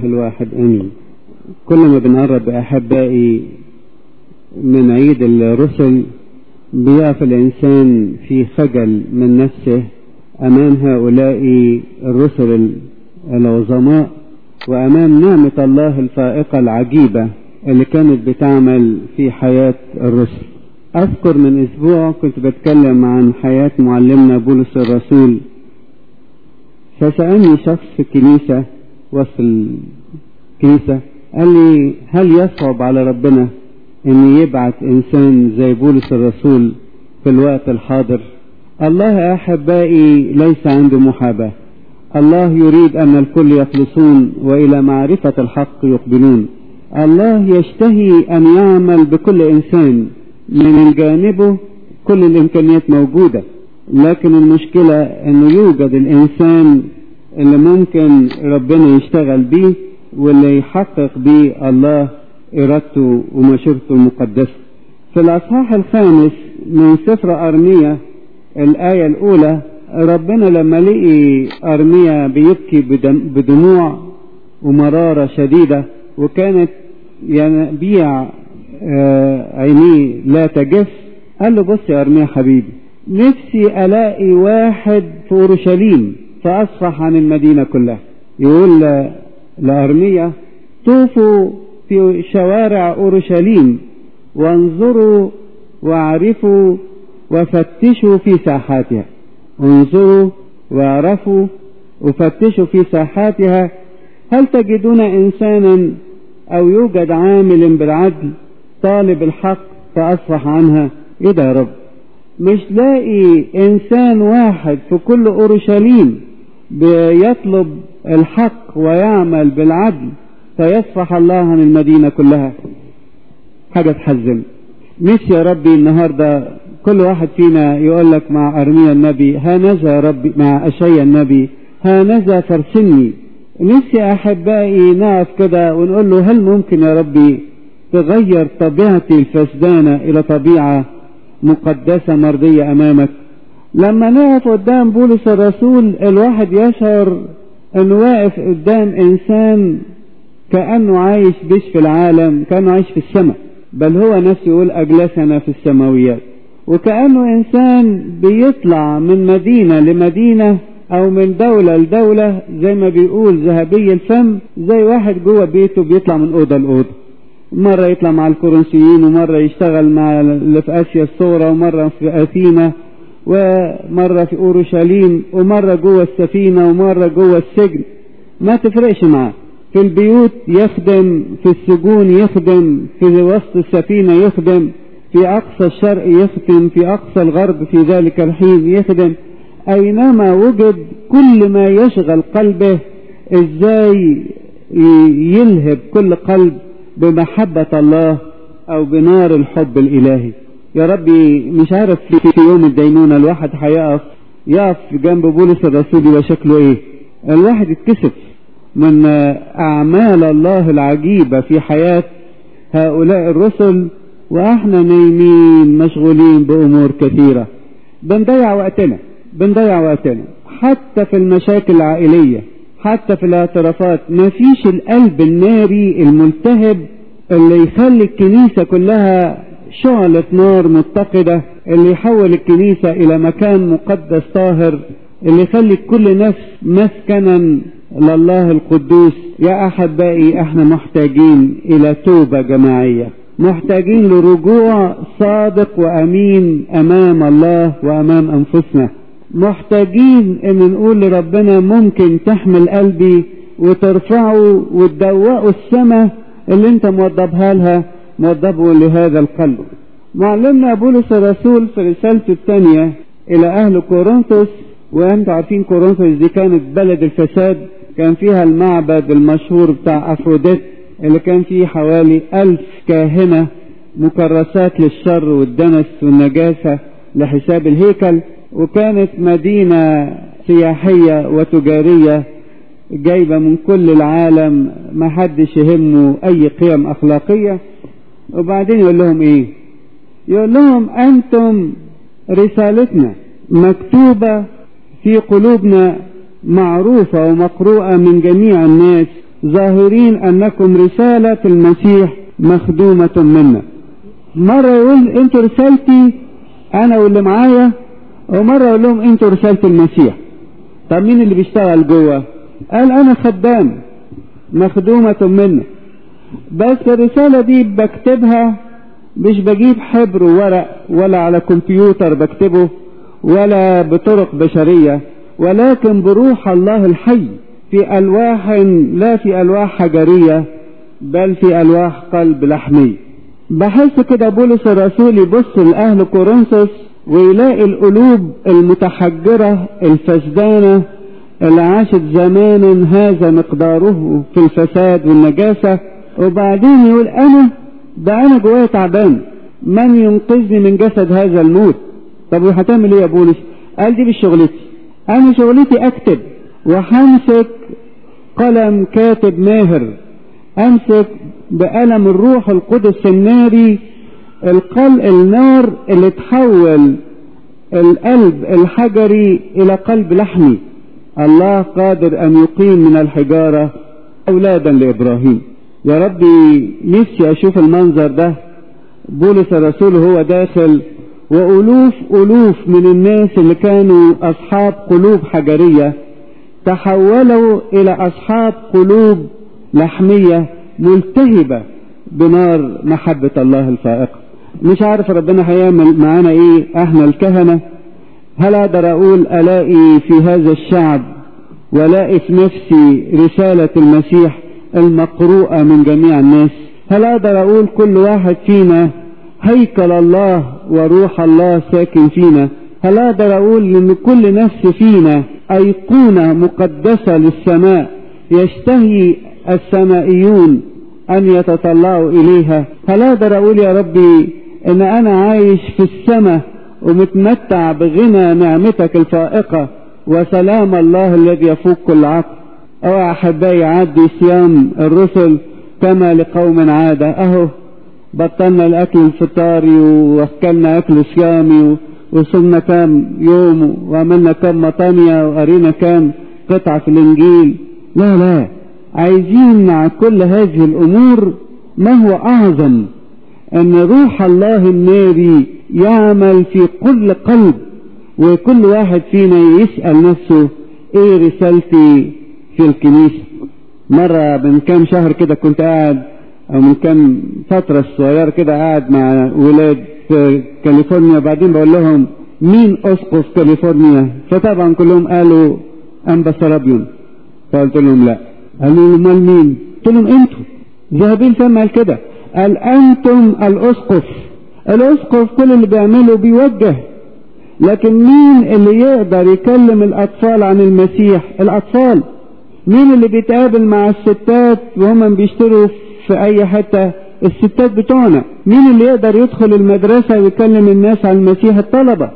الله الواحد امين كل ما بنقرب احبائي من عيد الرسل بيقف الانسان في خجل من نفسه امام هؤلاء الرسل العظماء وامام نعمه الله الفائقه العجيبه اللي كانت بتعمل في حياه الرسل اذكر من اسبوع كنت بتكلم عن حياه معلمنا بولس الرسول فسالني شخص في الكنيسه وسط الكنيسه قال لي هل يصعب على ربنا ان يبعث انسان زي بولس الرسول في الوقت الحاضر الله يا احبائي ليس عنده محاباه الله يريد ان الكل يخلصون والى معرفه الحق يقبلون الله يشتهي ان يعمل بكل انسان من جانبه كل الامكانيات موجوده لكن المشكله انه يوجد الانسان اللي ممكن ربنا يشتغل بيه واللي يحقق بيه الله إرادته ومشورته المقدسة في الأصحاح الخامس من سفر أرمية الآية الأولى ربنا لما لقي أرمية بيبكي بدموع ومرارة شديدة وكانت ينبيع عينيه لا تجف قال له بص يا أرمية حبيبي نفسي ألاقي واحد في أورشليم فأصفح عن المدينة كلها يقول لأرمية طوفوا في شوارع أورشليم وانظروا واعرفوا وفتشوا في ساحاتها انظروا واعرفوا وفتشوا في ساحاتها هل تجدون إنسانا أو يوجد عامل بالعدل طالب الحق فأصفح عنها إيه ده يا رب مش لاقي إنسان واحد في كل أورشليم بيطلب الحق ويعمل بالعدل فيصفح الله عن المدينة كلها حاجة تحزن نفسي يا ربي النهاردة كل واحد فينا يقول لك مع أرميا النبي هانذا يا ربي مع أشيا النبي هانذا فارسلني نفسي أحبائي نقف كده ونقول له هل ممكن يا ربي تغير طبيعتي الفسدانة إلى طبيعة مقدسة مرضية أمامك لما نقف قدام بولس الرسول الواحد يشعر انه واقف قدام انسان كأنه عايش بيش في العالم كأنه عايش في السماء بل هو نفسه يقول أجلسنا في السماويات وكأنه إنسان بيطلع من مدينة لمدينة أو من دولة لدولة زي ما بيقول ذهبي الفم زي واحد جوه بيته بيطلع من أوضة لأوضة مرة يطلع مع الكورنثيين ومرة يشتغل مع اللي في آسيا الصغرى ومرة في أثينا ومرة في أورشليم ومرة جوه السفينة ومرة جوه السجن ما تفرقش معاه في البيوت يخدم في السجون يخدم في وسط السفينة يخدم في أقصى الشرق يخدم في أقصى الغرب في ذلك الحين يخدم أينما وجد كل ما يشغل قلبه إزاي يلهب كل قلب بمحبة الله أو بنار الحب الإلهي يا ربي مش عارف في يوم الدينونة الواحد هيقف يقف جنب بولس الرسول يبقى شكله ايه الواحد يتكسف من أعمال الله العجيبة في حياة هؤلاء الرسل وإحنا نايمين مشغولين بأمور كثيرة بنضيع وقتنا بنضيع وقتنا حتى في المشاكل العائلية حتى في الاعترافات ما فيش القلب الناري الملتهب اللي يخلي الكنيسة كلها شعلة نار متقدة اللي يحول الكنيسة إلى مكان مقدس طاهر اللي يخلي كل نفس مسكنا لله القدوس يا أحبائي احنا محتاجين إلى توبة جماعية محتاجين لرجوع صادق وأمين أمام الله وأمام أنفسنا محتاجين ان نقول لربنا ممكن تحمل قلبي وترفعه وتدوقه السماء اللي انت موضبها لها موضبه لهذا القلب معلمنا بولس الرسول في رسالته الثانية إلى أهل كورنثوس وأنتم عارفين كورنثوس دي كانت بلد الفساد كان فيها المعبد المشهور بتاع أفروديت اللي كان فيه حوالي ألف كاهنة مكرسات للشر والدنس والنجاسة لحساب الهيكل وكانت مدينة سياحية وتجارية جايبة من كل العالم ما حدش يهمه أي قيم أخلاقية وبعدين يقول لهم إيه يقول لهم أنتم رسالتنا مكتوبة في قلوبنا معروفة ومقروءة من جميع الناس ظاهرين أنكم رسالة المسيح مخدومة منا مرة يقول انتوا رسالتي انا واللي معايا ومرة يقول لهم انتوا رسالة المسيح طب مين اللي بيشتغل جوه قال انا خدام مخدومة منا بس الرسالة دي بكتبها مش بجيب حبر وورق ولا على كمبيوتر بكتبه ولا بطرق بشرية ولكن بروح الله الحي في ألواح لا في ألواح حجرية بل في ألواح قلب لحمي بحس كده بولس الرسول يبص لأهل كورنثوس ويلاقي القلوب المتحجرة الفسدانة اللي عاشت زمانا هذا مقداره في الفساد والنجاسة وبعدين يقول أنا ده أنا جوايا تعبان من ينقذني من جسد هذا الموت طب وهتعمل ايه يا بولس قال دي مش شغلتي انا شغلتي اكتب وهمسك قلم كاتب ماهر امسك بقلم الروح القدس الناري القل النار اللي تحول القلب الحجري الى قلب لحمي الله قادر ان يقيم من الحجارة اولادا لابراهيم يا ربي نفسي اشوف المنظر ده بولس الرسول هو داخل وألوف ألوف من الناس اللي كانوا أصحاب قلوب حجرية تحولوا إلى أصحاب قلوب لحمية ملتهبة بنار محبة الله الفائقة مش عارف ربنا هيعمل معانا ايه احنا الكهنة هل اقدر اقول الاقي في هذا الشعب والاقي في نفسي رسالة المسيح المقروءة من جميع الناس هل اقدر اقول كل واحد فينا هيكل الله وروح الله ساكن فينا هل اقدر اقول ان كل نفس فينا ايقونة مقدسة للسماء يشتهي السمائيون ان يتطلعوا اليها هل اقدر اقول يا ربي ان انا عايش في السماء ومتمتع بغنى نعمتك الفائقة وسلام الله الذي يفوق كل عقل او احبائي عدي صيام الرسل كما لقوم عادة اهو بطلنا الاكل الفطاري واكلنا اكل صيامي وصلنا كام يوم وعملنا كام مطانية وقرينا كام قطعة في الانجيل لا لا عايزين مع كل هذه الامور ما هو اعظم ان روح الله الناري يعمل في كل قلب وكل واحد فينا يسأل نفسه ايه رسالتي في الكنيسة مرة من كام شهر كده كنت قاعد او من كام فترة صغيرة كده قاعد مع ولاد في كاليفورنيا بعدين بقول لهم مين اسقف كاليفورنيا فطبعا كلهم قالوا انبا سرابيون فقلت لهم لا قالوا لي امال مين قلت لهم انتوا ذهبين فما قال كده قال انتم الاسقف الاسقف كل اللي بيعمله بيوجه لكن مين اللي يقدر يكلم الاطفال عن المسيح الاطفال مين اللي بيتقابل مع الستات وهم بيشتروا في اي حتة الستات بتوعنا مين اللي يقدر يدخل المدرسة ويكلم الناس عن المسيح الطلبة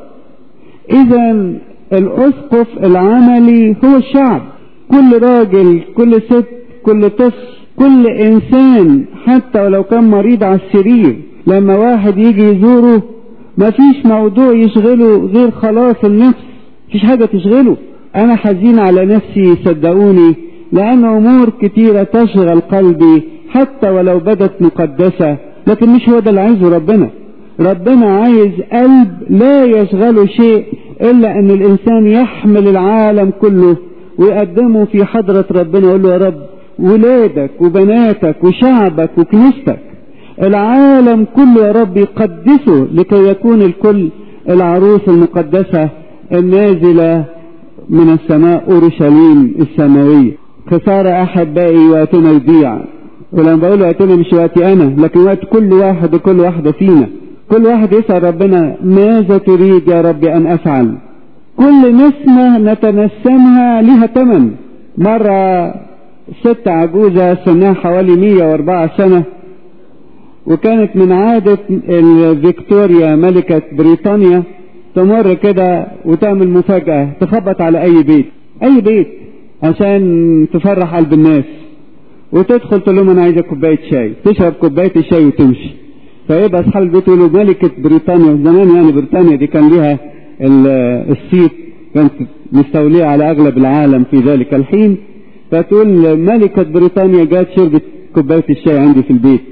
اذا الاسقف العملي هو الشعب كل راجل كل ست كل طفل كل انسان حتى ولو كان مريض على السرير لما واحد يجي يزوره مفيش موضوع يشغله غير خلاص النفس مفيش حاجة تشغله انا حزين على نفسي صدقوني لان امور كتيرة تشغل قلبي حتى ولو بدت مقدسة لكن مش هو ده اللي عايزه ربنا ربنا عايز قلب لا يشغله شيء الا ان الانسان يحمل العالم كله ويقدمه في حضرة ربنا يقول له يا رب ولادك وبناتك وشعبك وكنيستك العالم كله يا رب يقدسه لكي يكون الكل العروس المقدسة النازلة من السماء أورشليم السماوية خسارة أحبائي وقتنا يضيع ولما بقول وقتنا مش وقتي أنا لكن وقت كل واحد وكل واحدة فينا كل واحد يسأل ربنا ماذا تريد يا رب أن أفعل كل نسمة نتنسمها لها تمن مرة ست عجوزة سنها حوالي 104 سنة وكانت من عادة فيكتوريا ملكة بريطانيا تمر كده وتعمل مفاجأة تخبط على أي بيت أي بيت عشان تفرح قلب الناس وتدخل تقول لهم أنا عايزة كوباية شاي تشرب كوباية الشاي وتمشي فيبقى أصحاب البيت يقولوا ملكة بريطانيا زمان يعني بريطانيا دي كان ليها الصيت كانت مستولية على أغلب العالم في ذلك الحين فتقول ملكة بريطانيا جات شربت كوباية الشاي عندي في البيت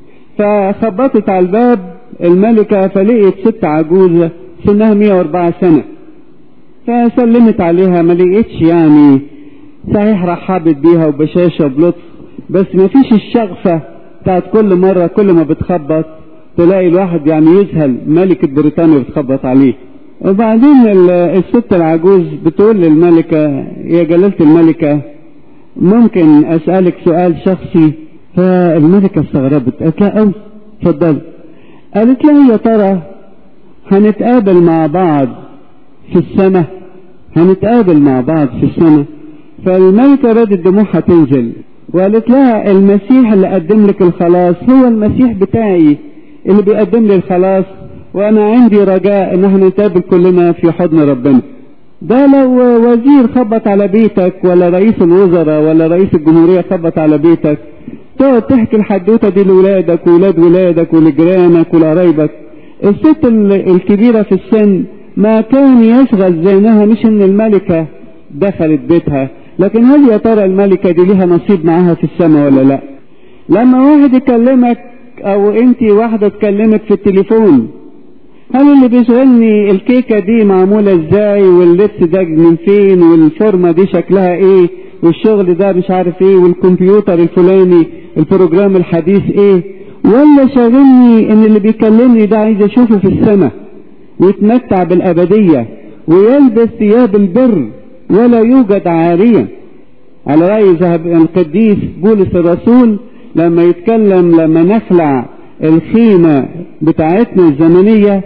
فخبطت على الباب الملكة فلقيت ست عجوزة سنها 104 سنة فسلمت عليها ما لقيتش يعني صحيح رحبت بيها وبشاشة وبلطف بس ما فيش الشغفة بتاعت كل مرة كل ما بتخبط تلاقي الواحد يعني يذهل ملكة بريطانيا بتخبط عليه وبعدين الست العجوز بتقول للملكة يا جلالة الملكة ممكن أسألك سؤال شخصي فالملكة استغربت قالت لها أوي اتفضلي قالت لها يا ترى هنتقابل مع بعض في السماء هنتقابل مع بعض في السماء فالملكة ردت دموعها تنزل وقالت لها المسيح اللي قدم لك الخلاص هو المسيح بتاعي اللي بيقدم لي الخلاص وانا عندي رجاء ان احنا نتقابل كلنا في حضن ربنا ده لو وزير خبط على بيتك ولا رئيس الوزراء ولا رئيس الجمهورية خبط على بيتك تقعد تحكي الحدوتة دي لولادك وولاد ولادك ولجيرانك ولقرايبك الست الكبيرة في السن ما كان يشغل ذهنها مش ان الملكة دخلت بيتها لكن هل يا ترى الملكة دي ليها نصيب معاها في السماء ولا لا لما واحد يكلمك او انت واحدة تكلمك في التليفون هل اللي بيشغلني الكيكة دي معمولة ازاي واللبس ده من فين والفورمة دي شكلها ايه والشغل ده مش عارف ايه والكمبيوتر الفلاني البروجرام الحديث ايه ولا شاغلني ان اللي بيكلمني ده عايز اشوفه في السماء ويتمتع بالابدية ويلبس ثياب البر ولا يوجد عاريا على رأي ذهب القديس بولس الرسول لما يتكلم لما نخلع الخيمة بتاعتنا الزمنية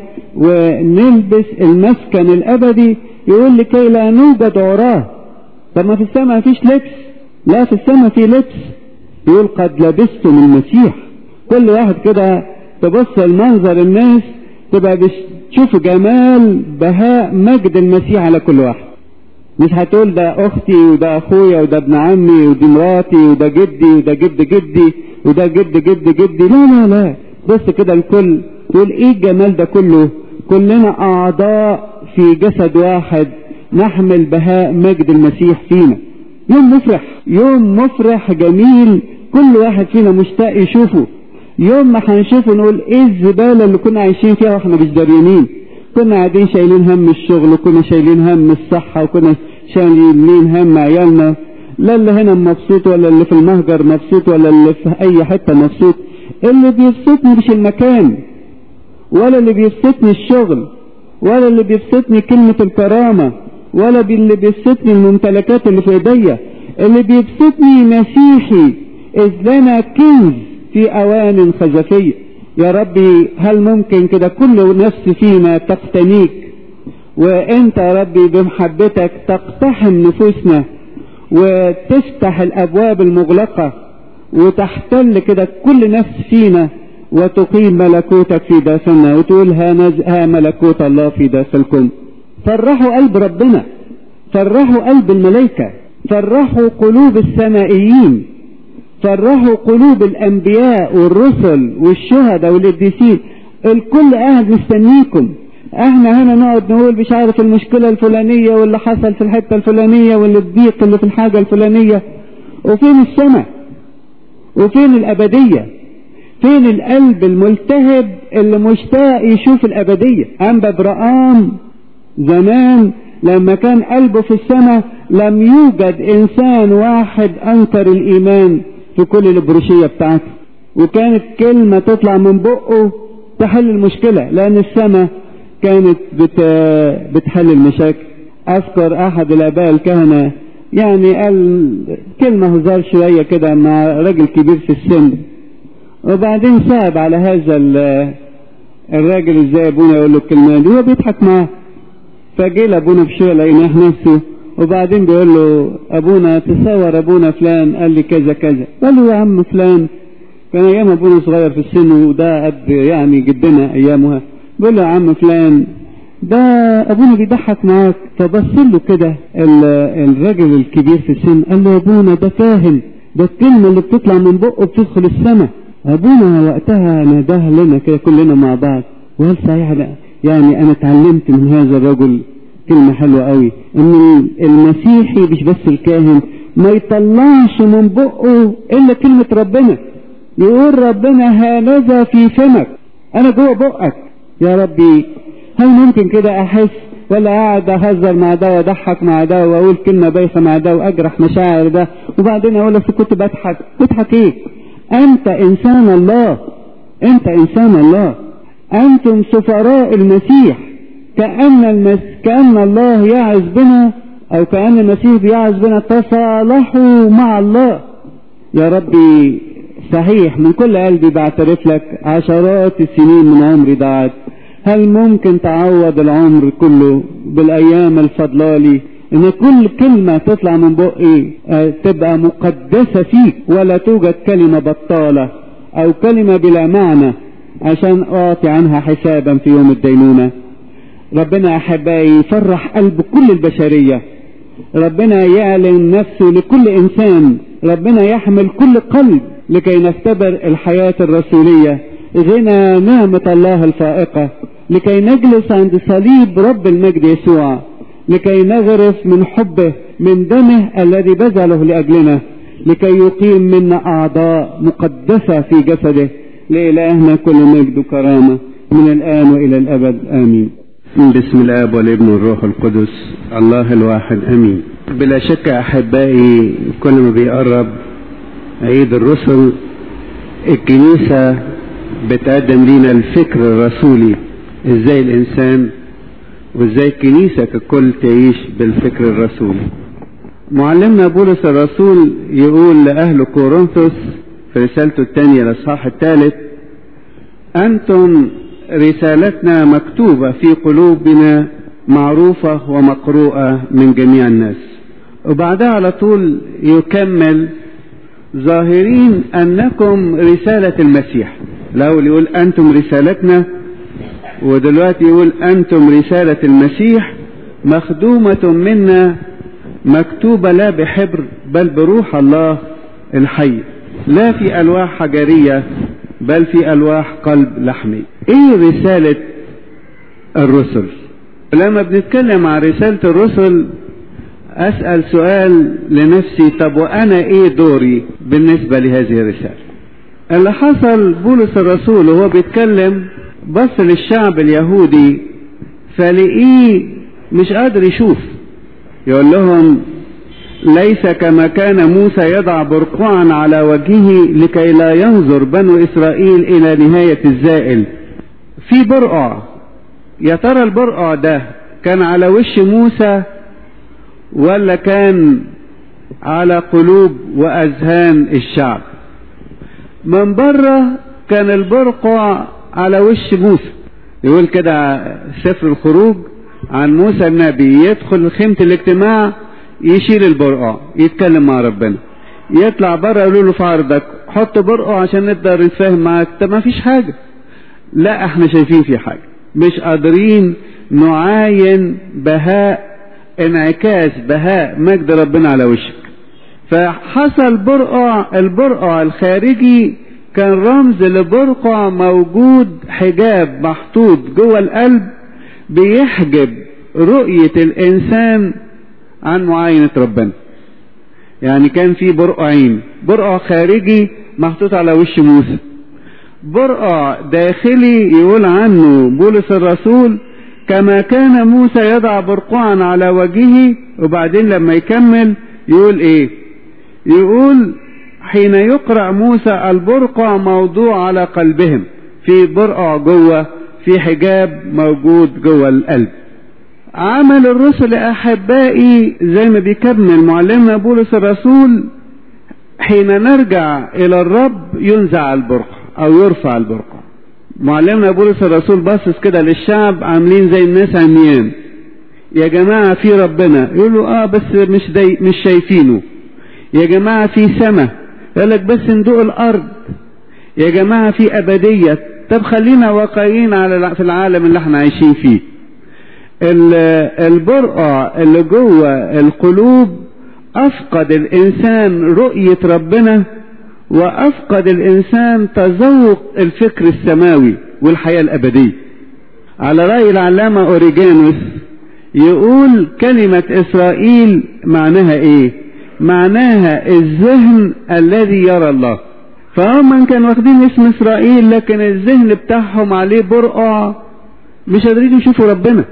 ونلبس المسكن الأبدي يقول لكي لا نوجد عراه طب ما في السماء مفيش لبس لا في السماء في لبس يقول قد لبستم المسيح كل واحد كده تبص المنظر الناس تبقى بتشوف جمال بهاء مجد المسيح على كل واحد مش هتقول ده اختي وده اخويا وده ابن عمي ودي مراتي وده جدي وده جد جدي وده جد جد جدي لا لا لا بص كده الكل تقول ايه الجمال ده كله كلنا اعضاء في جسد واحد نحمل بهاء مجد المسيح فينا يوم مفرح يوم مفرح جميل كل واحد فينا مشتاق يشوفه يوم ما هنشوفه نقول ايه الزبالة اللي كنا عايشين فيها واحنا مش دريانين كنا قاعدين شايلين هم الشغل وكنا شايلين هم الصحة وكنا شايلين هم عيالنا لا اللي هنا مبسوط ولا اللي في المهجر مبسوط ولا اللي في اي حتة مبسوط اللي بيبسطني مش المكان ولا اللي بيبسطني الشغل ولا اللي بيبسطني كلمة الكرامة ولا اللي بيبسطني الممتلكات اللي في ايديا اللي بيبسطني مسيحي اذ لنا كنز في اوان خزفية يا ربي هل ممكن كده كل نفس فينا تقتنيك وانت يا ربي بمحبتك تقتحم نفوسنا وتفتح الابواب المغلقة وتحتل كده كل نفس فينا وتقيم ملكوتك في داخلنا وتقول ها, نز... ها ملكوت الله في داخلكم فرحوا قلب ربنا فرحوا قلب الملائكة فرحوا قلوب السمائيين فرحوا قلوب الانبياء والرسل والشهداء والقديسين الكل قاعد مستنيكم احنا هنا نقعد نقول مش عارف المشكلة الفلانية واللي حصل في الحتة الفلانية واللي الضيق اللي في الحاجة الفلانية وفين السماء وفين الابدية فين القلب الملتهب اللي مشتاق يشوف الابدية انبا برقام زمان لما كان قلبه في السماء لم يوجد انسان واحد انكر الايمان في كل البروشية بتاعته وكانت كلمة تطلع من بقه تحل المشكلة لان السماء كانت بت... بتحل المشاكل اذكر احد الاباء الكهنة يعني قال كلمة هزار شوية كده مع راجل كبير في السن وبعدين صعب على هذا الراجل ازاي ابونا يقول له الكلمة دي هو بيضحك معاه فجي لابونا بشوية لقيناه نفسه وبعدين بيقول له ابونا تصور ابونا فلان قال لي كذا كذا قال له يا عم فلان كان ايام ابونا صغير في السن وده قد يعني جدنا ايامها بيقول له يا عم فلان ده ابونا بيضحك معاك فبص له كده الراجل الكبير في السن قال له يا ابونا ده فاهم ده الكلمه اللي بتطلع من بقه بتدخل السماء ابونا وقتها ناداها لنا كده كلنا مع بعض وقال صحيح لا يعني انا اتعلمت من هذا الرجل كلمة حلوة قوي ان المسيحي مش بس الكاهن ما يطلعش من بقه الا كلمة ربنا يقول ربنا هانذا في فمك انا جوه بقك يا ربي هل ممكن كده احس ولا قاعد اهزر مع ده واضحك مع ده واقول كلمه بايخه مع ده واجرح مشاعر ده وبعدين اقول لك كنت بضحك بضحك ايه انت انسان الله انت انسان الله انتم سفراء المسيح كأن المس... كأن الله يعز بنا او كأن المسيح بيعز بنا تصالحوا مع الله يا ربي صحيح من كل قلبي بعترف لك عشرات السنين من عمري ضاعت هل ممكن تعوض العمر كله بالايام الفضلالي ان كل كلمة تطلع من بقي تبقى مقدسة فيك ولا توجد كلمة بطالة او كلمة بلا معنى عشان اعطي عنها حسابا في يوم الدينونة ربنا احبائي يفرح قلب كل البشرية ربنا يعلن نفسه لكل انسان ربنا يحمل كل قلب لكي نختبر الحياة الرسولية غنى نعمة الله الفائقة لكي نجلس عند صليب رب المجد يسوع لكي نغرف من حبه من دمه الذي بذله لأجلنا لكي يقيم منا أعضاء مقدسة في جسده لإلهنا كل مجد وكرامة من الآن وإلى الأبد آمين بسم الاب والابن والروح القدس الله الواحد امين بلا شك احبائي كل ما بيقرب عيد الرسل الكنيسة بتقدم لنا الفكر الرسولي ازاي الانسان وازاي الكنيسة ككل تعيش بالفكر الرسولي معلمنا بولس الرسول يقول لأهل كورنثوس في رسالته الثانية الأصحاح الثالث أنتم رسالتنا مكتوبة في قلوبنا معروفة ومقروءة من جميع الناس وبعدها على طول يكمل ظاهرين أنكم رسالة المسيح الأول يقول أنتم رسالتنا ودلوقتي يقول أنتم رسالة المسيح مخدومة منا مكتوبة لا بحبر بل بروح الله الحي لا في ألواح حجرية بل في ألواح قلب لحمي إيه رسالة الرسل لما بنتكلم عن رسالة الرسل أسأل سؤال لنفسي طب وأنا إيه دوري بالنسبة لهذه الرسالة اللي حصل بولس الرسول وهو بيتكلم بص للشعب اليهودي فلقيه مش قادر يشوف يقول لهم ليس كما كان موسى يضع برقعا على وجهه لكي لا ينظر بنو إسرائيل إلى نهاية الزائل في برقع يا ترى البرقع ده كان على وش موسى ولا كان على قلوب وأذهان الشعب من بره كان البرقع على وش موسى يقول كده سفر الخروج عن موسى النبي يدخل خيمة الاجتماع يشيل البرقع يتكلم مع ربنا يطلع بره يقولوا له في عرضك حط برقع عشان نقدر نتفاهم معاك طب ما فيش حاجة لا احنا شايفين في حاجة مش قادرين نعاين بهاء انعكاس بهاء مجد ربنا على وشك فحصل برقع البرقع الخارجي كان رمز لبرقع موجود حجاب محطوط جوه القلب بيحجب رؤية الإنسان عن معاينة ربنا يعني كان في برقعين برقع خارجي محطوط على وش موسى برقع داخلي يقول عنه بولس الرسول كما كان موسى يضع برقعا على وجهه وبعدين لما يكمل يقول ايه يقول حين يقرأ موسى البرقع موضوع على قلبهم في برقع جوه في حجاب موجود جوه القلب عمل الرسل احبائي زي ما بيكمل معلمنا بولس الرسول حين نرجع الى الرب ينزع البرقع او يرفع البرقع معلمنا بولس الرسول باصص كده للشعب عاملين زي الناس عميان يا جماعة في ربنا يقولوا اه بس مش دي مش شايفينه يا جماعة في سماء يقول لك بس ندوق الارض يا جماعة في ابدية طب خلينا واقعيين على في العالم اللي احنا عايشين فيه البرقع اللي جوه القلوب افقد الانسان رؤية ربنا وافقد الانسان تذوق الفكر السماوي والحياة الابدية على رأي العلامة اوريجانوس يقول كلمة اسرائيل معناها ايه معناها الذهن الذي يرى الله فهم كانوا واخدين اسم اسرائيل لكن الذهن بتاعهم عليه برقع مش قادرين يشوفوا ربنا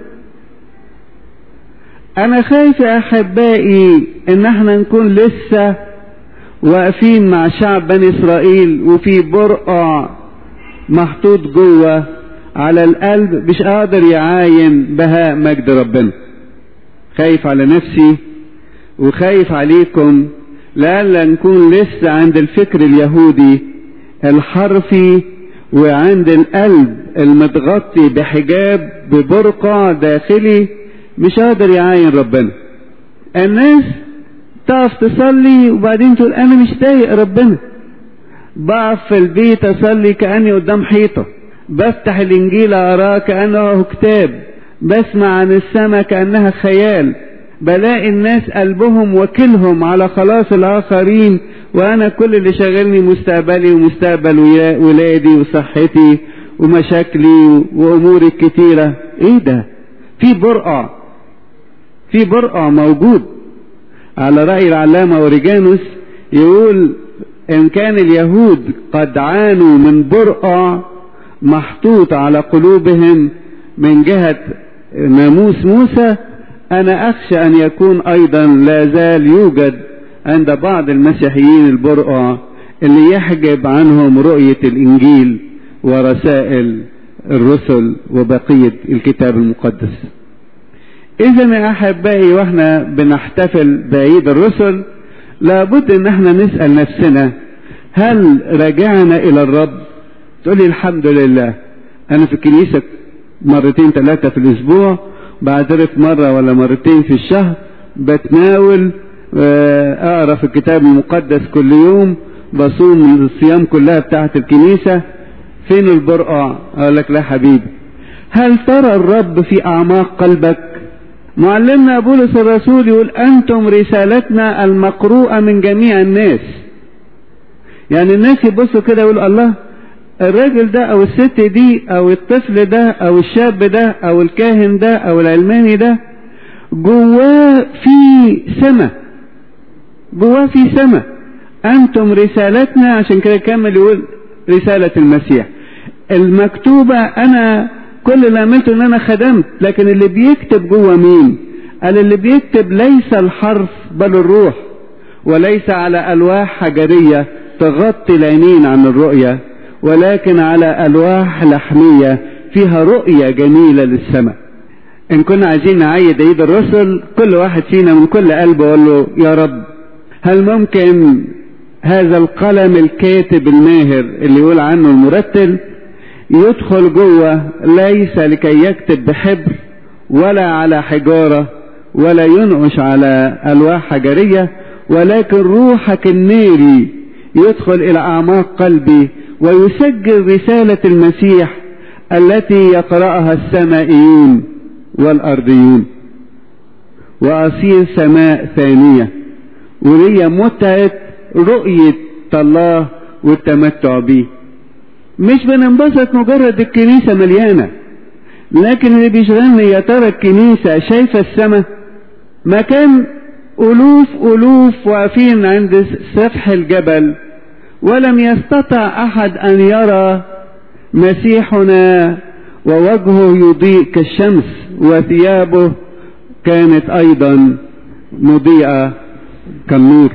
انا خايف يا احبائي ان احنا نكون لسه واقفين مع شعب بني اسرائيل وفي برقع محطوط جوه على القلب مش قادر يعاين بهاء مجد ربنا خايف على نفسي وخايف عليكم لألا نكون لسه عند الفكر اليهودي الحرفي وعند القلب المتغطي بحجاب ببرقع داخلي مش قادر يعاين ربنا الناس تقف تصلي وبعدين تقول انا مش ضايق ربنا بقف في البيت اصلي كاني قدام حيطه بفتح الانجيل اقراه كانه كتاب بسمع عن السماء كانها خيال بلاقي الناس قلبهم وكلهم على خلاص الاخرين وانا كل اللي شاغلني مستقبلي ومستقبل ولادي وصحتي ومشاكلي واموري الكتيره ايه ده في برقع في برقع موجود على رأي العلامة أوريجانوس يقول إن كان اليهود قد عانوا من برقع محطوط على قلوبهم من جهة ناموس موسى أنا أخشى أن يكون أيضا لا زال يوجد عند بعض المسيحيين البرقع اللي يحجب عنهم رؤية الإنجيل ورسائل الرسل وبقية الكتاب المقدس اذا يا احبائي واحنا بنحتفل بعيد الرسل لابد ان احنا نسال نفسنا هل رجعنا الى الرب تقولي الحمد لله انا في الكنيسه مرتين ثلاثه في الاسبوع بعترف مره ولا مرتين في الشهر بتناول اقرا في الكتاب المقدس كل يوم بصوم الصيام كلها بتاعت الكنيسه فين البرقع اقول لك لا حبيبي هل ترى الرب في اعماق قلبك معلمنا بولس الرسول يقول أنتم رسالتنا المقروءة من جميع الناس يعني الناس يبصوا كده يقولوا الله الراجل ده أو الست دي أو الطفل ده أو الشاب ده أو الكاهن ده أو العلماني ده جواه في سماء جواه في سماء أنتم رسالتنا عشان كده كمل يقول رسالة المسيح المكتوبة أنا كل اللي عملته ان انا خدمت لكن اللي بيكتب جوه مين قال اللي بيكتب ليس الحرف بل الروح وليس على الواح حجريه تغطي العينين عن الرؤيه ولكن على الواح لحميه فيها رؤيه جميله للسماء ان كنا عايزين نعيد عيد الرسل كل واحد فينا من كل قلبه يقول له يا رب هل ممكن هذا القلم الكاتب الماهر اللي يقول عنه المرتل يدخل جوه ليس لكي يكتب بحبر ولا على حجارة ولا ينقش على ألواح حجرية ولكن روحك الناري يدخل إلى أعماق قلبي ويسجل رسالة المسيح التي يقرأها السمائيون والأرضيون وأصير سماء ثانية ولي متعة رؤية الله والتمتع به مش بننبسط مجرد الكنيسة مليانة لكن اللي بيشغلني يا ترى الكنيسة شايفة السماء مكان ألوف ألوف واقفين عند سفح الجبل ولم يستطع أحد أن يرى مسيحنا ووجهه يضيء كالشمس وثيابه كانت أيضا مضيئة كالنور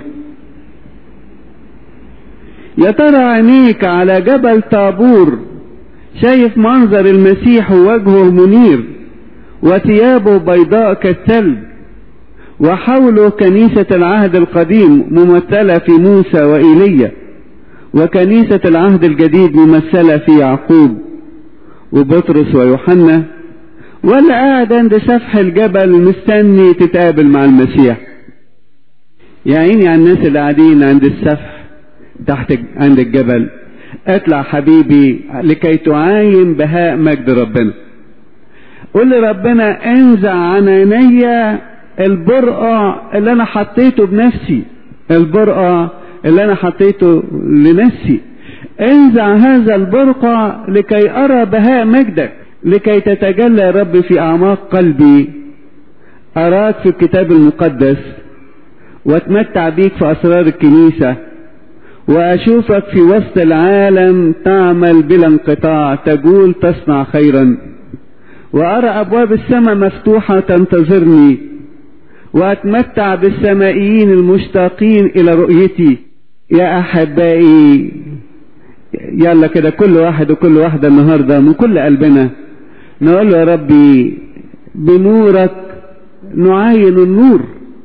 يا ترى عينيك على جبل طابور شايف منظر المسيح ووجهه منير وثيابه بيضاء كالثلج وحوله كنيسة العهد القديم ممثلة في موسى وإيليا وكنيسة العهد الجديد ممثلة في يعقوب وبطرس ويوحنا ولا قاعد عند سفح الجبل مستني تتقابل مع المسيح يا عيني على الناس اللي قاعدين عند السفح تحت عند الجبل اطلع حبيبي لكي تعاين بهاء مجد ربنا قول لربنا انزع عن عيني البرقع اللي انا حطيته بنفسي البرقع اللي انا حطيته لنفسي انزع هذا البرقع لكي ارى بهاء مجدك لكي تتجلى يا رب في اعماق قلبي اراك في الكتاب المقدس واتمتع بيك في اسرار الكنيسة واشوفك في وسط العالم تعمل بلا انقطاع تقول تصنع خيرا وارى ابواب السماء مفتوحة تنتظرني واتمتع بالسمائيين المشتاقين الى رؤيتي يا احبائي يلا كده كل واحد وكل واحدة النهاردة من كل قلبنا نقول له يا ربي بنورك نعاين النور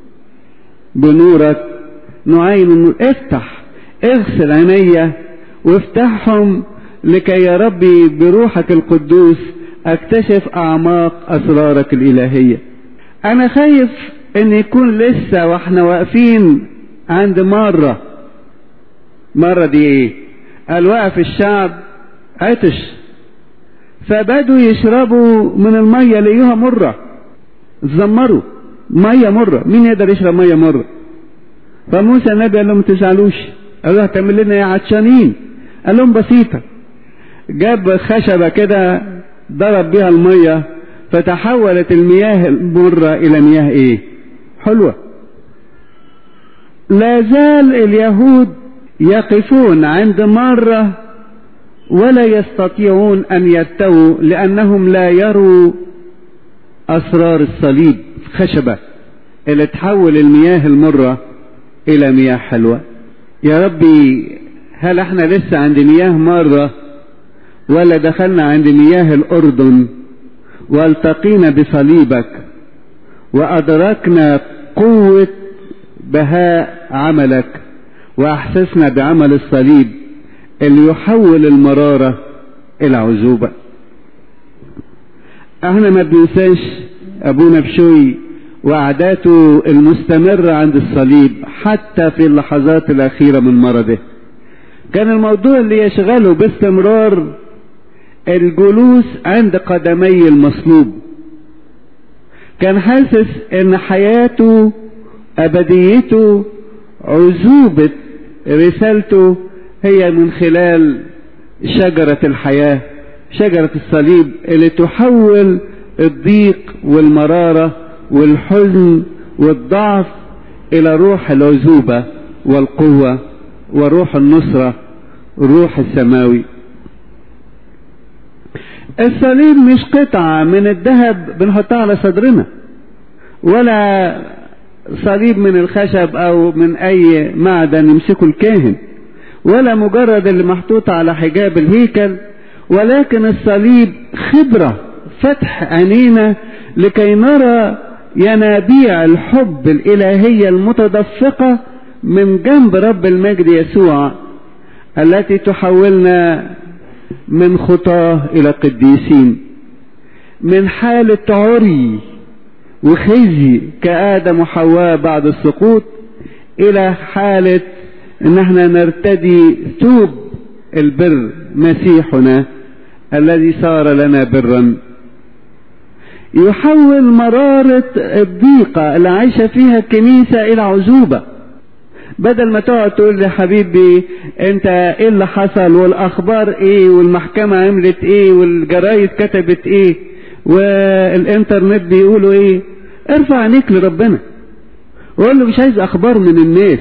بنورك نعاين النور افتح اغسل عينيا وافتحهم لكي يا ربي بروحك القدوس اكتشف اعماق اسرارك الالهية انا خايف ان يكون لسه واحنا واقفين عند مرة مرة دي ايه قال وقف الشعب عطش فبدوا يشربوا من المية لقيوها مرة زمروا مية مرة مين يقدر يشرب مية مرة فموسى النبي قال لهم ما تزعلوش قال له هتعمل لنا يا عطشانين قال لهم بسيطة جاب خشبة كده ضرب بيها المية فتحولت المياه المرة إلى مياه إيه؟ حلوة. لا زال اليهود يقفون عند مرة ولا يستطيعون أن يرتووا لأنهم لا يروا أسرار الصليب خشبة اللي تحول المياه المرة إلى مياه حلوة. يا ربي هل احنا لسه عند مياه مرة ولا دخلنا عند مياه الأردن والتقينا بصليبك وأدركنا قوة بهاء عملك وأحسسنا بعمل الصليب اللي يحول المرارة إلى عزوبة احنا ما بننساش أبونا بشوي وعاداته المستمرة عند الصليب حتى في اللحظات الأخيرة من مرضه كان الموضوع اللي يشغله باستمرار الجلوس عند قدمي المصلوب كان حاسس ان حياته ابديته عزوبة رسالته هي من خلال شجرة الحياة شجرة الصليب اللي تحول الضيق والمرارة والحزن والضعف الى روح العزوبة والقوة وروح النصرة الروح السماوي الصليب مش قطعة من الذهب بنحطها على صدرنا ولا صليب من الخشب او من اي معدن يمسكه الكاهن ولا مجرد اللي محطوط على حجاب الهيكل ولكن الصليب خبرة فتح عينينا لكي نرى ينابيع الحب الإلهية المتدفقة من جنب رب المجد يسوع التي تحولنا من خطاه إلى قديسين من حالة عري وخزي كآدم وحواء بعد السقوط إلى حالة إن احنا نرتدي ثوب البر مسيحنا الذي صار لنا برا يحول مرارة الضيقة اللي عايشة فيها الكنيسة إلى عزوبة بدل ما تقعد تقول لي حبيبي انت ايه اللي حصل والاخبار ايه والمحكمة عملت ايه والجرايد كتبت ايه والانترنت بيقولوا ايه ارفع عينيك لربنا وقول له مش عايز اخبار من الناس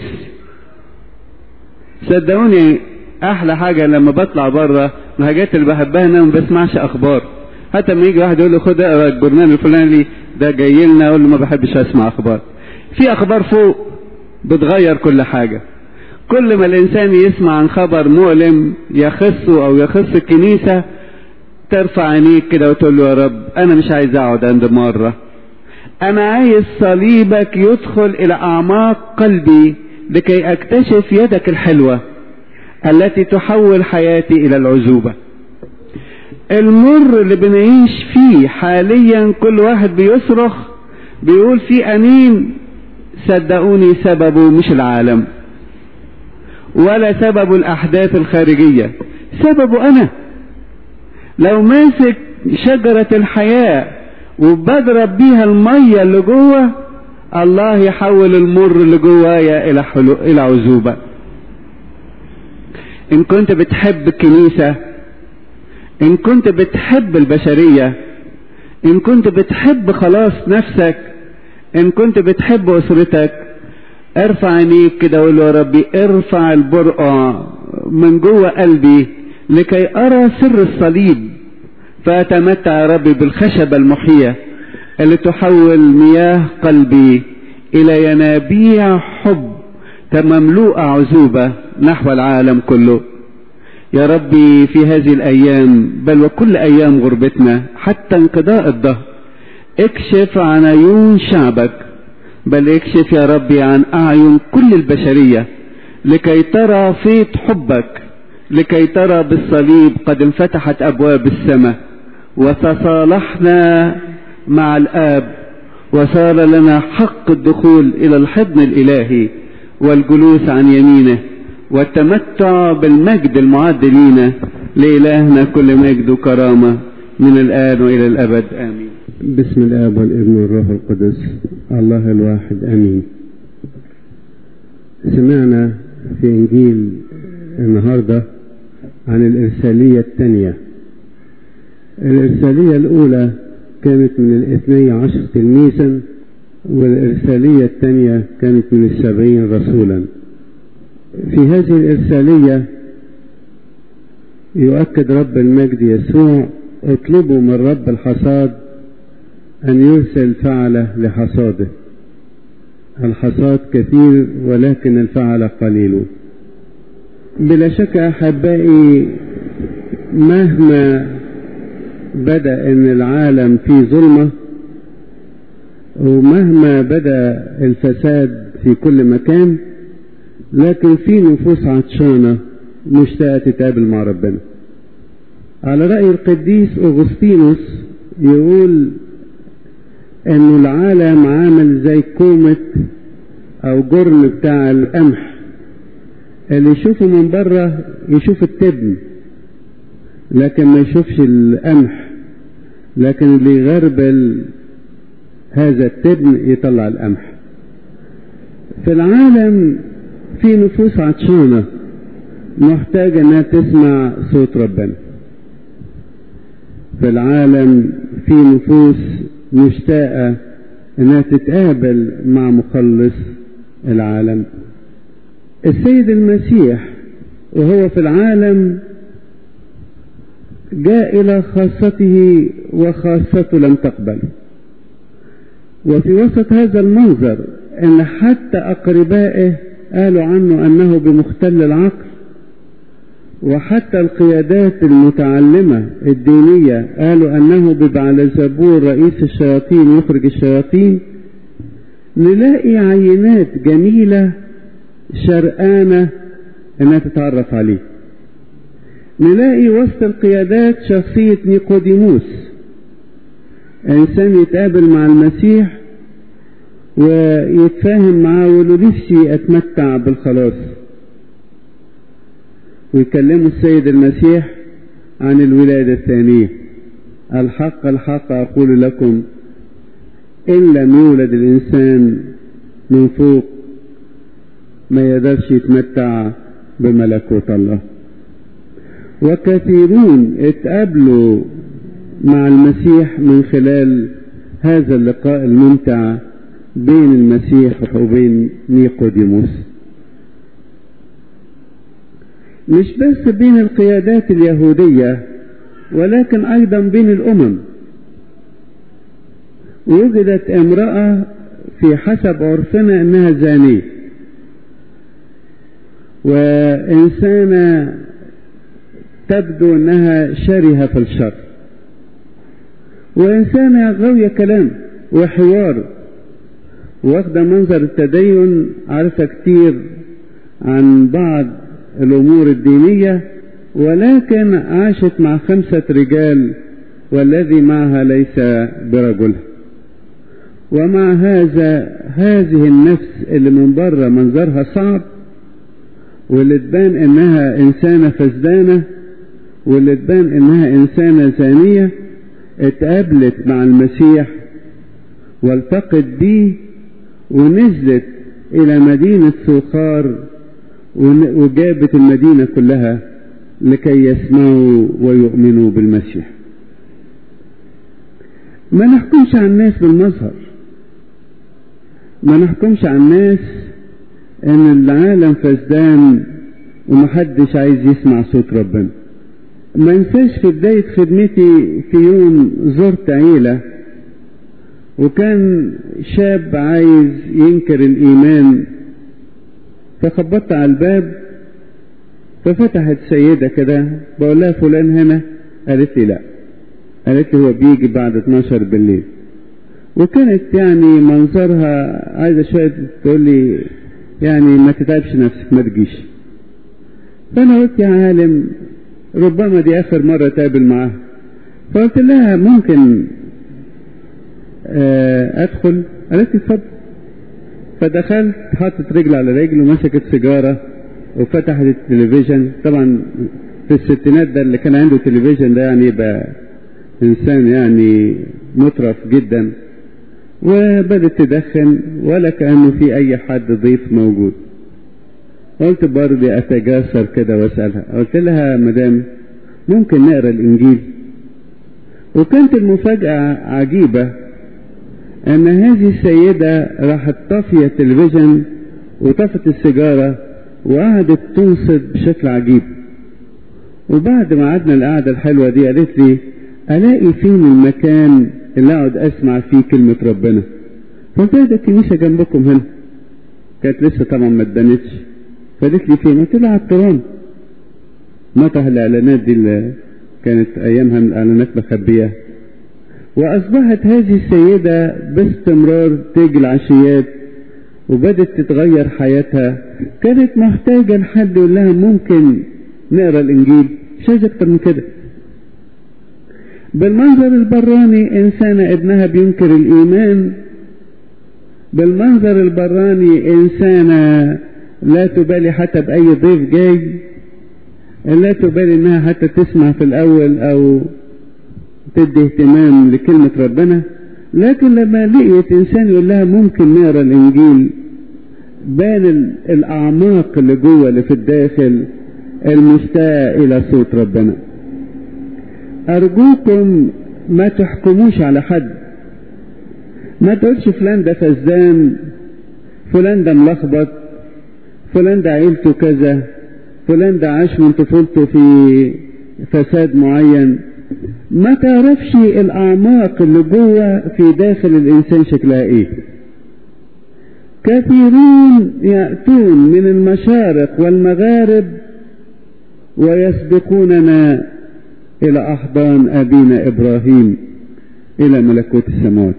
صدقوني احلى حاجة لما بطلع بره الحاجات اللي بحبها ان انا ما بسمعش اخبار حتى لما يجي واحد يقول لي خد اقرا الجورنال الفلاني ده جاي لنا اقول له ما بحبش اسمع اخبار في اخبار فوق بتغير كل حاجة كل ما الانسان يسمع عن خبر مؤلم يخصه او يخص الكنيسة ترفع عينيك كده وتقول له يا رب انا مش عايز اقعد عند مرة انا عايز صليبك يدخل الى اعماق قلبي لكي اكتشف يدك الحلوة التي تحول حياتي الى العزوبة المر اللي بنعيش فيه حاليا كل واحد بيصرخ بيقول في انين صدقوني سببه مش العالم ولا سبب الاحداث الخارجية سببه انا لو ماسك شجرة الحياة وبضرب بيها المية اللي جوه الله يحول المر اللي جوايا الى حلو الى عزوبة ان كنت بتحب الكنيسة ان كنت بتحب البشرية ان كنت بتحب خلاص نفسك ان كنت بتحب اسرتك ارفع عينيك كده وقول يا ربي ارفع البرقع من جوه قلبي لكي ارى سر الصليب فاتمتع يا ربي بالخشبة المحية اللي تحول مياه قلبي الى ينابيع حب كمملوءة عزوبة نحو العالم كله يا ربي في هذه الايام بل وكل ايام غربتنا حتى انقضاء الظهر اكشف عن عيون شعبك بل اكشف يا ربي عن اعين كل البشرية لكي ترى فيض حبك لكي ترى بالصليب قد انفتحت ابواب السماء وتصالحنا مع الاب وصار لنا حق الدخول الى الحضن الالهي والجلوس عن يمينه والتمتع بالمجد المعد لينا لإلهنا كل مجد وكرامة من الآن وإلى الأبد آمين بسم الآب والابن والروح القدس الله الواحد آمين سمعنا في إنجيل النهاردة عن الإرسالية الثانية الإرسالية الأولى كانت من الاثني عشر تلميذا والإرسالية الثانية كانت من السبعين رسولا في هذه الإرسالية يؤكد رب المجد يسوع اطلبوا من رب الحصاد أن يرسل فعلة لحصاده الحصاد كثير ولكن الفعل قليل بلا شك أحبائي مهما بدأ أن العالم فيه ظلمة ومهما بدأ الفساد في كل مكان لكن في نفوس عطشانة مشتاقة تتقابل مع ربنا على رأي القديس أغسطينوس يقول أن العالم عامل زي كومة أو جرن بتاع القمح اللي يشوفه من بره يشوف التبن لكن ما يشوفش القمح لكن اللي يغربل هذا التبن يطلع القمح في العالم في نفوس عطشانة محتاجة انها تسمع صوت ربنا في العالم في نفوس مشتاقة انها تتقابل مع مخلص العالم السيد المسيح وهو في العالم جاء الى خاصته وخاصته لم تقبله وفي وسط هذا المنظر ان حتى اقربائه قالوا عنه انه بمختل العقل وحتى القيادات المتعلمة الدينية قالوا انه ببعلزبور رئيس الشياطين يخرج الشياطين نلاقي عينات جميلة شرقانة انها تتعرف عليه نلاقي وسط القيادات شخصية نيقوديموس انسان يتقابل مع المسيح ويتفاهم معاه ويقول نفسي اتمتع بالخلاص ويكلموا السيد المسيح عن الولادة الثانية الحق الحق أقول لكم إن لم يولد الإنسان من فوق ما يقدرش يتمتع بملكوت الله وكثيرون اتقابلوا مع المسيح من خلال هذا اللقاء الممتع بين المسيح وبين نيقوديموس مش بس بين القيادات اليهودية ولكن أيضا بين الأمم وجدت امرأة في حسب عرفنا أنها زانية وإنسانة تبدو أنها شرهة في الشر وإنسانة غاوية كلام وحوار واخدة منظر التدين عارفة كتير عن بعض الأمور الدينية ولكن عاشت مع خمسة رجال والذي معها ليس برجلها ومع هذا هذه النفس اللي من بره منظرها صعب واللي تبان انها انسانة فسدانة واللي تبان انها انسانة زانية اتقابلت مع المسيح والتقت به ونزلت الى مدينة سوخار وجابت المدينة كلها لكي يسمعوا ويؤمنوا بالمسيح ما نحكمش على الناس بالمظهر ما نحكمش على الناس ان العالم فسدان ومحدش عايز يسمع صوت ربنا ما انساش في بداية خدمتي في يوم زرت عيلة وكان شاب عايز ينكر الإيمان فخبطت على الباب ففتحت سيدة كده بقول لها فلان هنا قالت لي لا قالت لي هو بيجي بعد 12 بالليل وكانت يعني منظرها عايزة شوية تقول لي يعني ما تتعبش نفسك ما تجيش فأنا قلت يا عالم ربما دي آخر مرة تقابل معاها فقلت لها ممكن أدخل قالت لي اتفضل فدخلت حطت رجل على رجل ومسكت سيجارة وفتحت التلفزيون طبعا في الستينات ده اللي كان عنده تلفزيون ده يعني يبقى إنسان يعني مطرف جدا وبدت تدخن ولا كأنه في أي حد ضيف موجود قلت برضه أتجاسر كده وأسألها قلت لها مدام ممكن نقرا الإنجيل وكانت المفاجأة عجيبة أن هذه السيدة راحت طافية التلفزيون وطفت السيجارة وقعدت تنصت بشكل عجيب وبعد ما قعدنا القعدة الحلوة دي قالت لي ألاقي فين المكان اللي أقعد أسمع فيه كلمة ربنا قلت لها ده الكنيسة جنبكم هنا كانت لسه طبعا ما اتبنتش فقالت لي فين؟ قلت لها على الترام مطرح الإعلانات دي اللي كانت أيامها من الإعلانات مخبية وأصبحت هذه السيدة باستمرار تيجي العشيات وبدت تتغير حياتها كانت محتاجة لحد يقول لها ممكن نقرا الإنجيل مش عايز أكتر من كده بالمنظر البراني إنسانة ابنها بينكر الإيمان بالمنظر البراني إنسانة لا تبالي حتى بأي ضيف جاي لا تبالي إنها حتى تسمع في الأول أو تدي اهتمام لكلمة ربنا لكن لما لقيت إنسان يقول لها ممكن نقرا الإنجيل بان الأعماق اللي جوه اللي في الداخل المشتاق إلى صوت ربنا أرجوكم ما تحكموش على حد ما تقولش فلان ده فزان فلان ده ملخبط فلان ده عيلته كذا فلان ده عاش من طفولته في فساد معين ما تعرفش الأعماق اللي جوه في داخل الإنسان شكلها إيه كثيرون يأتون من المشارق والمغارب ويسبقوننا إلى أحضان أبينا إبراهيم إلى ملكوت السماوات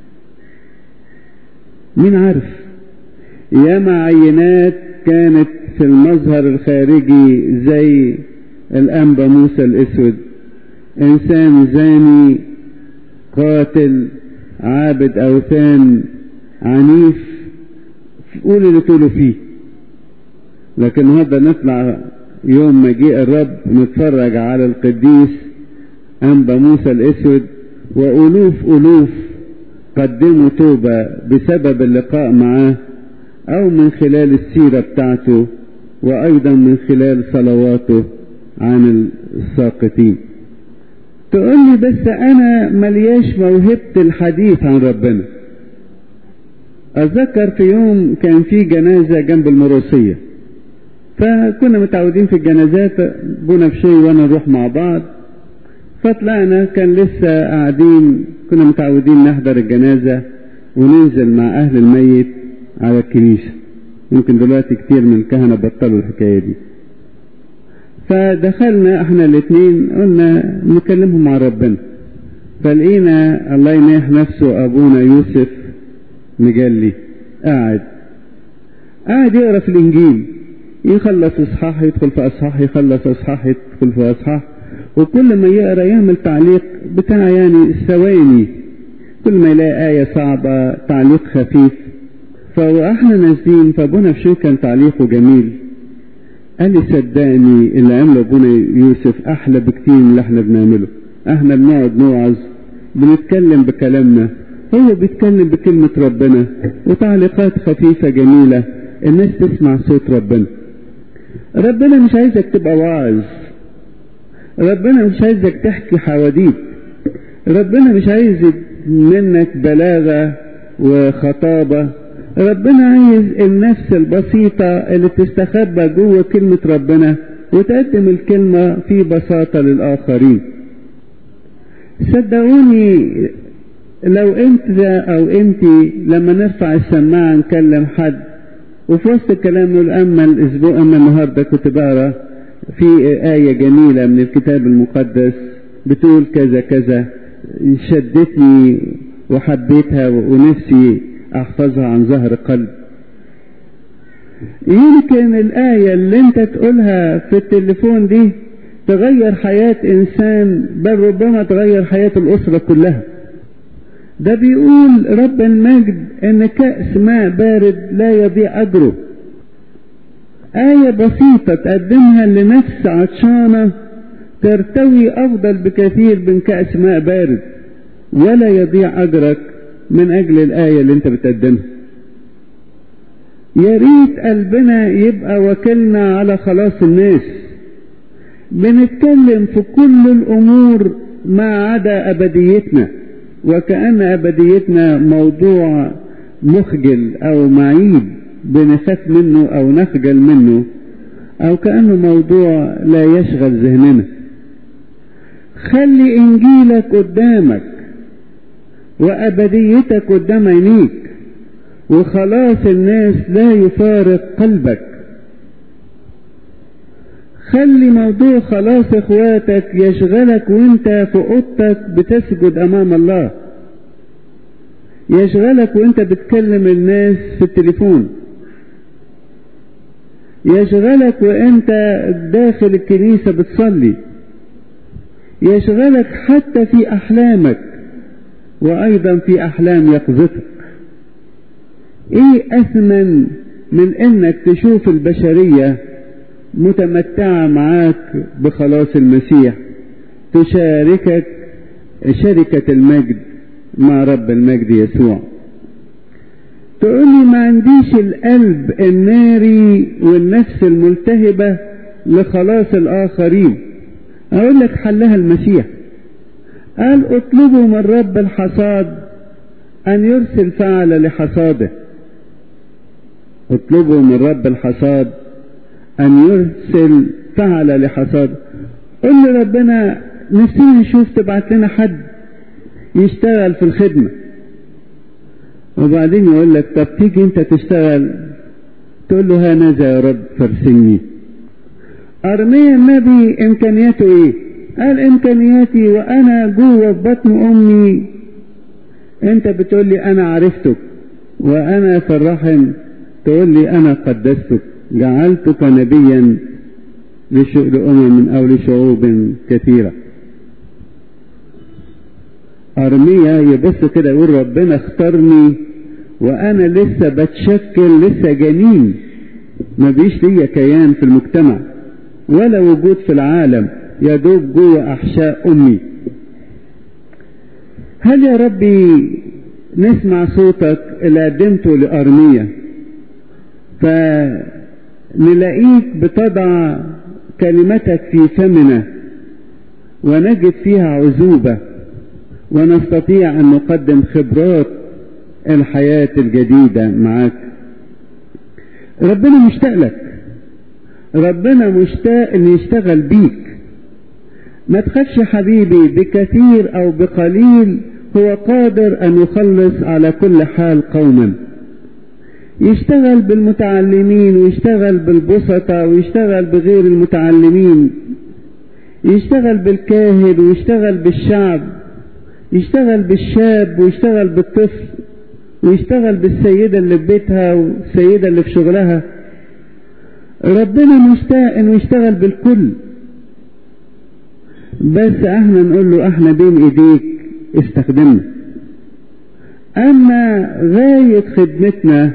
مين عارف ياما عينات كانت في المظهر الخارجي زي الأنبا موسى الأسود إنسان زاني قاتل عابد أوثان عنيف قول اللي تقولوا فيه لكن هذا نطلع يوم مجيء الرب نتفرج على القديس أنبا موسى الأسود وألوف ألوف قدموا توبة بسبب اللقاء معاه أو من خلال السيرة بتاعته وأيضا من خلال صلواته عن الساقطين تقول لي بس أنا ملياش موهبة الحديث عن ربنا أتذكر في يوم كان في جنازة جنب المروسية فكنا متعودين في الجنازات بونا في شيء وانا نروح مع بعض فطلعنا كان لسه قاعدين كنا متعودين نحضر الجنازة وننزل مع أهل الميت على الكنيسة يمكن دلوقتي كتير من الكهنة بطلوا الحكاية دي فدخلنا احنا الاثنين قلنا نكلمهم مع ربنا فلقينا الله ينيح نفسه ابونا يوسف مجلي قاعد قاعد يقرا في الانجيل يخلص اصحاح يدخل في اصحاح يخلص اصحاح يدخل في اصحاح وكل ما يقرا يعمل تعليق بتاع يعني ثواني كل ما يلاقي آية صعبة تعليق خفيف فاحنا نازلين فابونا في كان تعليقه جميل قال لي صدقني اللي عمله ابونا يوسف احلى بكتير من اللي احنا بنعمله احنا بنقعد نوعظ بنتكلم بكلامنا هو بيتكلم بكلمة ربنا وتعليقات خفيفة جميلة الناس تسمع صوت ربنا ربنا مش عايزك تبقى واعظ ربنا مش عايزك تحكي حواديت ربنا مش عايز منك بلاغة وخطابة ربنا عايز النفس البسيطة اللي تستخبى جوه كلمة ربنا وتقدم الكلمة في بساطة للآخرين صدقوني لو انت او انت لما نرفع السماعة نكلم حد وفي وسط الكلام نقول اما الاسبوع اما النهارده كنت بقرا في آية جميلة من الكتاب المقدس بتقول كذا كذا شدتني وحبيتها ونفسي احفظها عن ظهر قلب يمكن الآية اللي انت تقولها في التليفون دي تغير حياة انسان بل ربما تغير حياة الاسرة كلها ده بيقول رب المجد ان كأس ماء بارد لا يضيع اجره آية بسيطة تقدمها لنفس عطشانة ترتوي أفضل بكثير من كأس ماء بارد ولا يضيع أجرك من أجل الآية اللي أنت بتقدمها يا ريت قلبنا يبقى وكلنا على خلاص الناس بنتكلم في كل الأمور ما عدا أبديتنا وكأن أبديتنا موضوع مخجل أو معيب بنخاف منه أو نخجل منه أو كأنه موضوع لا يشغل ذهننا خلي إنجيلك قدامك وأبديتك قدام عينيك وخلاص الناس لا يفارق قلبك خلي موضوع خلاص اخواتك يشغلك وانت في اوضتك بتسجد امام الله يشغلك وانت بتكلم الناس في التليفون يشغلك وانت داخل الكنيسة بتصلي يشغلك حتى في احلامك وايضا في احلام يقظتك ايه اثمن من انك تشوف البشرية متمتعة معاك بخلاص المسيح تشاركك شركة المجد مع رب المجد يسوع تقول لي ما عنديش القلب الناري والنفس الملتهبة لخلاص الآخرين أقول لك حلها المسيح قال اطلبوا من رب الحصاد أن يرسل فعل لحصاده اطلبوا من رب الحصاد أن يرسل فعل لحصاده قل لربنا نفسنا نشوف تبعت لنا حد يشتغل في الخدمة وبعدين يقول لك طب تيجي انت تشتغل تقول له هنذا يا رب فارسلني أرميا النبي إمكانياته إيه؟ قال إمكانياتي وأنا جوه في بطن أمي أنت بتقول لي أنا عرفتك وأنا في الرحم تقول لي أنا قدستك جعلتك نبيا لأمم أو لشعوب كثيرة أرميا يبص كده يقول ربنا اختارني وأنا لسه بتشكل لسه جنين ما بيش ليا كيان في المجتمع ولا وجود في العالم يا دوب جوه أحشاء أمي هل يا ربي نسمع صوتك اللي قدمته لأرميا فنلاقيك بتضع كلمتك في فمنا ونجد فيها عذوبة ونستطيع أن نقدم خبرات الحياة الجديدة معاك ربنا مشتاق لك ربنا مشتاق ان يشتغل بيك ما تخافش حبيبي بكثير او بقليل هو قادر ان يخلص على كل حال قوما يشتغل بالمتعلمين ويشتغل بالبسطة ويشتغل بغير المتعلمين يشتغل بالكاهن ويشتغل بالشعب يشتغل بالشاب ويشتغل بالطفل ويشتغل بالسيدة اللي في بيتها والسيدة اللي في شغلها ربنا مشتاق انه يشتغل بالكل بس احنا نقول له احنا بين ايديك استخدمنا اما غاية خدمتنا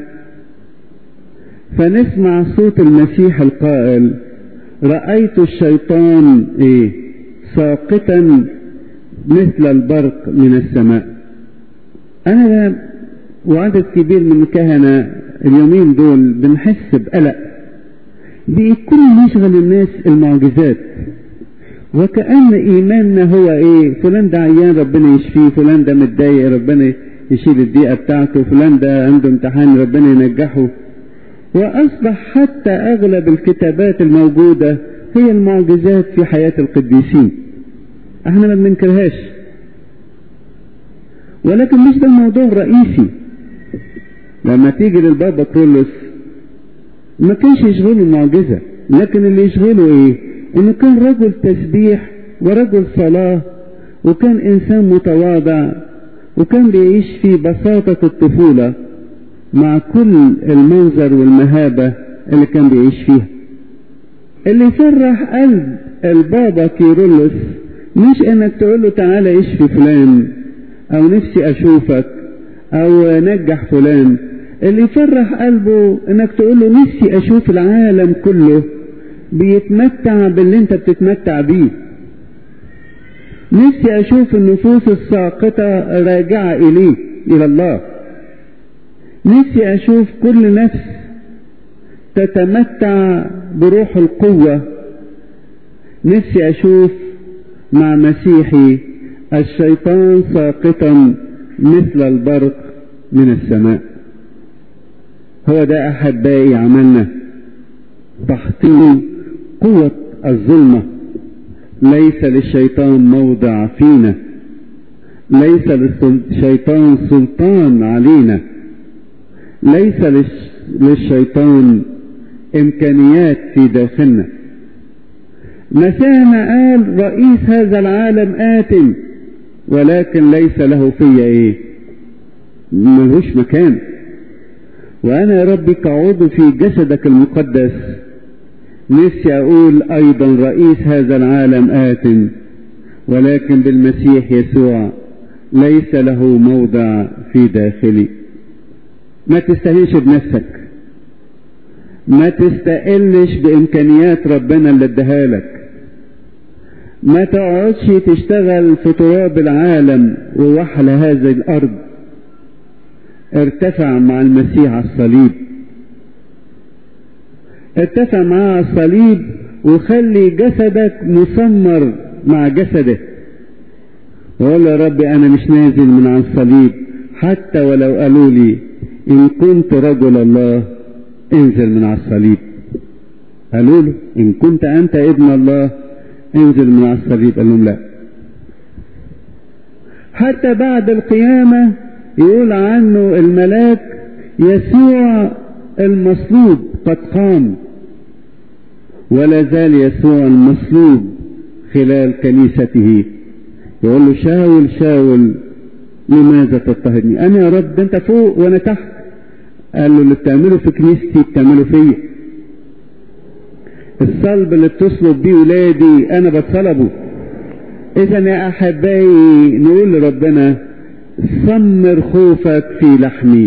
فنسمع صوت المسيح القائل رأيت الشيطان ايه ساقطا مثل البرق من السماء انا وعدد كبير من الكهنة اليومين دول بنحس بقلق بكل يشغل الناس المعجزات وكأن إيماننا هو إيه فلان ده عيان ربنا يشفيه فلان ده متضايق ربنا يشيل الدقيقة بتاعته فلان ده عنده امتحان ربنا ينجحه وأصبح حتى أغلب الكتابات الموجودة هي المعجزات في حياة القديسين احنا ما بننكرهاش ولكن مش ده الموضوع الرئيسي لما تيجي للبابا كرولوس ما كانش يشغله المعجزة لكن اللي يشغله ايه انه كان رجل تسبيح ورجل صلاة وكان انسان متواضع وكان بيعيش في بساطة الطفولة مع كل المنظر والمهابة اللي كان بيعيش فيها اللي يفرح قلب البابا كيرلس مش انك تقول له تعالى اشفي فلان او نفسي اشوفك او نجح فلان اللي يفرح قلبه انك تقول له نفسي اشوف العالم كله بيتمتع باللي انت بتتمتع بيه نفسي اشوف النفوس الساقطة راجعة اليه الى الله نفسي اشوف كل نفس تتمتع بروح القوة نفسي اشوف مع مسيحي الشيطان ساقطا مثل البرق من السماء هو ده احبائي عملنا تحطيم قوة الظلمة ليس للشيطان موضع فينا ليس للشيطان سلطان علينا ليس للشيطان امكانيات في داخلنا مسانا قال رئيس هذا العالم آت ولكن ليس له في ايه ملهوش مكان وانا يا ربي كعضو في جسدك المقدس نفسي اقول ايضا رئيس هذا العالم آت ولكن بالمسيح يسوع ليس له موضع في داخلي ما تستهينش بنفسك ما تستقلش بامكانيات ربنا اللي اداها لك ما تقعدش تشتغل في تراب العالم ووحل هذه الارض ارتفع مع المسيح على الصليب ارتفع معاه على الصليب وخلي جسدك مسمر مع جسده وقول يا ربي انا مش نازل من على الصليب حتى ولو قالوا لي ان كنت رجل الله انزل من على الصليب قالوا له ان كنت انت ابن الله انزل من على الصليب قال لهم لا حتى بعد القيامة يقول عنه الملاك يسوع المصلوب قد قام ولا زال يسوع المصلوب خلال كنيسته يقول له شاول شاول لماذا تضطهدني انا يا رب ده انت فوق وانا تحت قال له اللي بتعمله في كنيستي بتعمله فيا الصلب اللي بتصلب بيه ولادي انا بتصلبه اذا يا احبائي نقول لربنا سمر خوفك في لحمي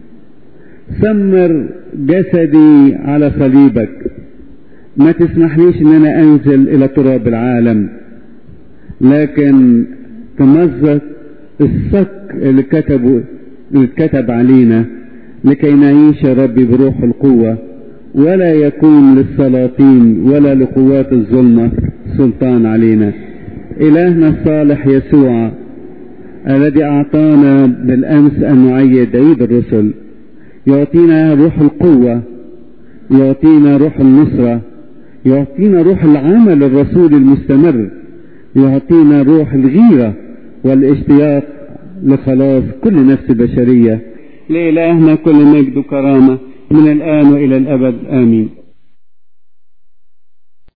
سمر جسدي على صليبك ما تسمحليش ان انا انزل الى تراب العالم لكن تمزق الصك اللي كتبوا اللي اتكتب علينا لكي نعيش يا ربي بروح القوة ولا يكون للسلاطين ولا لقوات الظلمة سلطان علينا إلهنا الصالح يسوع الذي أعطانا بالأمس أن نعيد عيد الرسل يعطينا روح القوة يعطينا روح النصرة يعطينا روح العمل الرسولي المستمر يعطينا روح الغيرة والاشتياق لخلاص كل نفس بشرية لإلهنا كل مجد وكرامة من الآن وإلى الأبد آمين